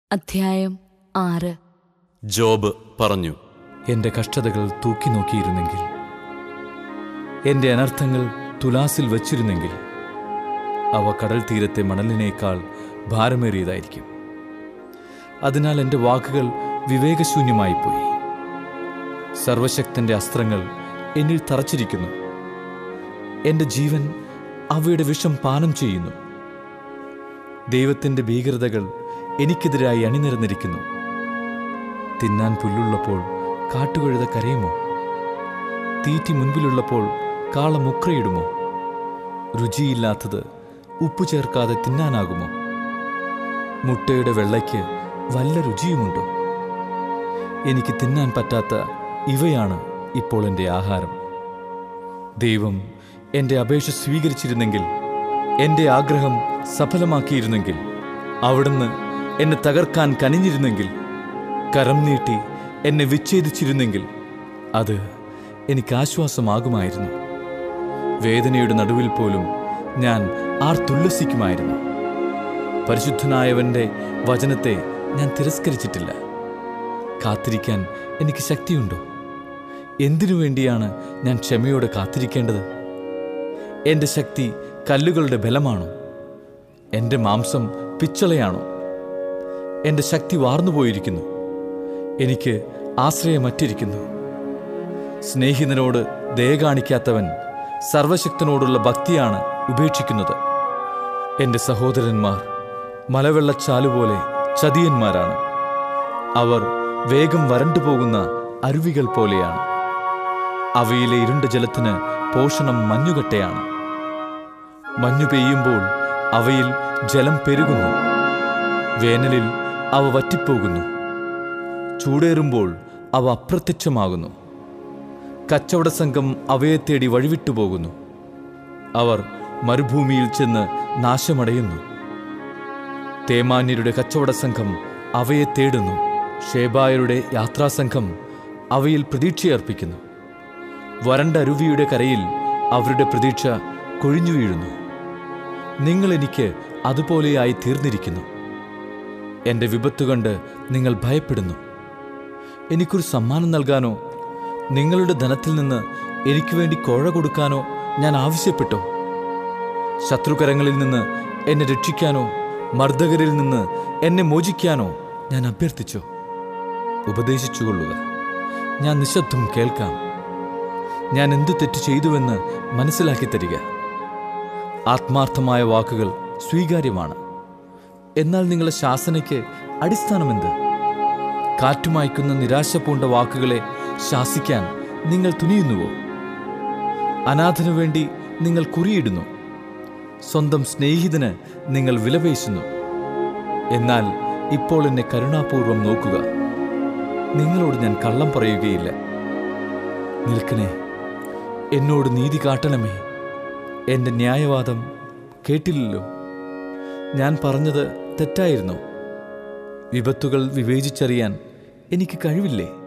അധ്യായം ആറ് ജോബ് പറഞ്ഞു എന്റെ കഷ്ടതകൾ തൂക്കി നോക്കിയിരുന്നെങ്കിൽ എന്റെ അനർത്ഥങ്ങൾ തുലാസിൽ വച്ചിരുന്നെങ്കിൽ അവ കടൽ തീരത്തെ മണലിനേക്കാൾ ഭാരമേറിയതായിരിക്കും അതിനാൽ എൻ്റെ വാക്കുകൾ വിവേകശൂന്യമായിപ്പോയി സർവശക്തന്റെ അസ്ത്രങ്ങൾ എന്നിൽ തറച്ചിരിക്കുന്നു എൻ്റെ ജീവൻ അവയുടെ വിഷം പാനം ചെയ്യുന്നു ദൈവത്തിൻ്റെ ഭീകരതകൾ എനിക്കെതിരായി അണിനിരന്നിരിക്കുന്നു തിന്നാൻ പുല്ലുള്ളപ്പോൾ കാട്ടുകഴുത കരയുമോ തീറ്റി മുൻപിലുള്ളപ്പോൾ കാള മുക്രയിടുമോ രുചിയില്ലാത്തത് ഉപ്പു ചേർക്കാതെ തിന്നാനാകുമോ മുട്ടയുടെ വെള്ളയ്ക്ക് വല്ല രുചിയുമുണ്ടോ എനിക്ക് തിന്നാൻ പറ്റാത്ത ഇവയാണ് ഇപ്പോൾ എൻ്റെ ആഹാരം ദൈവം എൻ്റെ അപേക്ഷ സ്വീകരിച്ചിരുന്നെങ്കിൽ എൻ്റെ ആഗ്രഹം സഫലമാക്കിയിരുന്നെങ്കിൽ അവിടുന്ന് എന്നെ തകർക്കാൻ കനിഞ്ഞിരുന്നെങ്കിൽ കരം നീട്ടി എന്നെ വിച്ഛേദിച്ചിരുന്നെങ്കിൽ അത് എനിക്ക് ആശ്വാസമാകുമായിരുന്നു വേദനയുടെ നടുവിൽ പോലും ഞാൻ ആർത്തുല്ലസിക്കുമായിരുന്നു പരിശുദ്ധനായവന്റെ വചനത്തെ ഞാൻ തിരസ്കരിച്ചിട്ടില്ല കാത്തിരിക്കാൻ എനിക്ക് ശക്തിയുണ്ടോ എന്തിനു വേണ്ടിയാണ് ഞാൻ ക്ഷമയോടെ കാത്തിരിക്കേണ്ടത് എൻ്റെ ശക്തി കല്ലുകളുടെ ബലമാണോ എൻ്റെ മാംസം പിച്ചളയാണോ എൻ്റെ ശക്തി വാർന്നുപോയിരിക്കുന്നു എനിക്ക് ആശ്രയമറ്റിരിക്കുന്നു സ്നേഹിതനോട് ദയ കാണിക്കാത്തവൻ സർവശക്തനോടുള്ള ഭക്തിയാണ് ഉപേക്ഷിക്കുന്നത് എൻ്റെ സഹോദരന്മാർ മലവെള്ളച്ചാലുപോലെ ചതിയന്മാരാണ് അവർ വേഗം വരണ്ടു പോകുന്ന അരുവികൾ പോലെയാണ് അവയിലെ ഇരുണ്ട ജലത്തിന് പോഷണം മഞ്ഞുകട്ടയാണ് മഞ്ഞു പെയ്യുമ്പോൾ അവയിൽ ജലം പെരുകുന്നു വേനലിൽ അവ വറ്റിപ്പോകുന്നു ചൂടേറുമ്പോൾ അവ അപ്രത്യക്ഷമാകുന്നു കച്ചവട സംഘം അവയെ തേടി വഴിവിട്ടുപോകുന്നു അവർ മരുഭൂമിയിൽ ചെന്ന് നാശമടയുന്നു തേമാന്യരുടെ കച്ചവട സംഘം അവയെ തേടുന്നു ഷേബായരുടെ യാത്രാസംഘം അവയിൽ പ്രതീക്ഷയർപ്പിക്കുന്നു വരണ്ട അരുവിയുടെ കരയിൽ അവരുടെ പ്രതീക്ഷ കൊഴിഞ്ഞു വീഴുന്നു നിങ്ങൾ എനിക്ക് അതുപോലെയായി തീർന്നിരിക്കുന്നു എൻ്റെ വിപത്ത് കണ്ട് നിങ്ങൾ ഭയപ്പെടുന്നു എനിക്കൊരു സമ്മാനം നൽകാനോ നിങ്ങളുടെ ധനത്തിൽ നിന്ന് എനിക്ക് വേണ്ടി കോഴ കൊടുക്കാനോ ഞാൻ ആവശ്യപ്പെട്ടോ ശത്രുകരങ്ങളിൽ നിന്ന് എന്നെ രക്ഷിക്കാനോ മർദ്ദകരിൽ നിന്ന് എന്നെ മോചിക്കാനോ ഞാൻ അഭ്യർത്ഥിച്ചോ ഉപദേശിച്ചുകൊള്ളുക ഞാൻ നിശബ്ദം കേൾക്കാം ഞാൻ എന്തു തെറ്റ് ചെയ്തുവെന്ന് മനസ്സിലാക്കി തരിക ആത്മാർത്ഥമായ വാക്കുകൾ സ്വീകാര്യമാണ് എന്നാൽ നിങ്ങളുടെ ശാസനയ്ക്ക് അടിസ്ഥാനമെന്ത് കാറ്റുമായ്ക്കുന്ന നിരാശ പൂണ്ട വാക്കുകളെ ശാസിക്കാൻ നിങ്ങൾ തുനിയുന്നുവോ അനാഥനു വേണ്ടി നിങ്ങൾ കുറിയിടുന്നു സ്വന്തം സ്നേഹിതന് നിങ്ങൾ വിലപേശുന്നു എന്നാൽ ഇപ്പോൾ എന്നെ കരുണാപൂർവം നോക്കുക നിങ്ങളോട് ഞാൻ കള്ളം പറയുകയില്ല നിൽക്കണേ എന്നോട് നീതി കാട്ടണമേ എൻ്റെ ന്യായവാദം കേട്ടില്ലല്ലോ ഞാൻ പറഞ്ഞത് തെറ്റായിരുന്നോ വിപത്തുകൾ വിവേചിച്ചറിയാൻ എനിക്ക് കഴിവില്ലേ